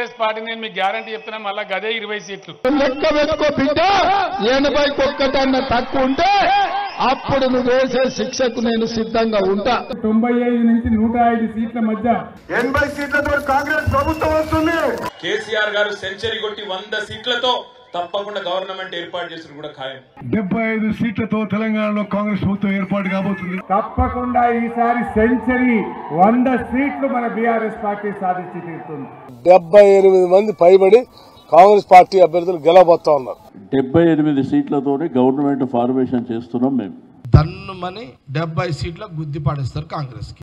BRS party నేను మీకు guarantee చెప్తున్నా మళ్ళా గదే ఇరవై సీట్లు లెక్క పెట్టుకో బిడ్డ ఎనభైకి ఒక్కటన్న తక్కువ ఉంటే అప్పుడు నువ్వు వేసే శిక్షకు నేను సిద్ధంగా ఉంటా తొంభై ఐదు నుంచి నూట ఐదు సీట్ల మధ్య ఎనభై సీట్లతో కాంగ్రెస్ ప్రభుత్వం వస్తుంది కేసీఆర్ గారు సెంచరీ కొట్టి వంద సీట్లతో తప్పకుండా గవర్నమెంట్ ఏర్పాటు చేసుడు కూడా ఖాయం డెబ్బై ఐదు సీట్లతో తెలంగాణలో కాంగ్రెస్ ప్రభుత్వం ఏర్పాటు కాబోతుంది తప్పకుండా ఈసారి సెంచరీ వంద సీట్లు మన బీఆర్ఎస్ పార్టీ సాధించి తీరుతుంది డెబ్బై ఎనిమిది మంది పైబడి కాంగ్రెస్ పార్టీ అభ్యర్థులు గెలవబోతా ఉన్నారు డెబ్బై ఎనిమిది సీట్లతోనే గవర్నమెంట్ ఫార్మేషన్ చేస్తున్నాం మేము తన్నుమని డెబ్బై సీట్ల గుద్ది పడేస్తారు కాంగ్రెస్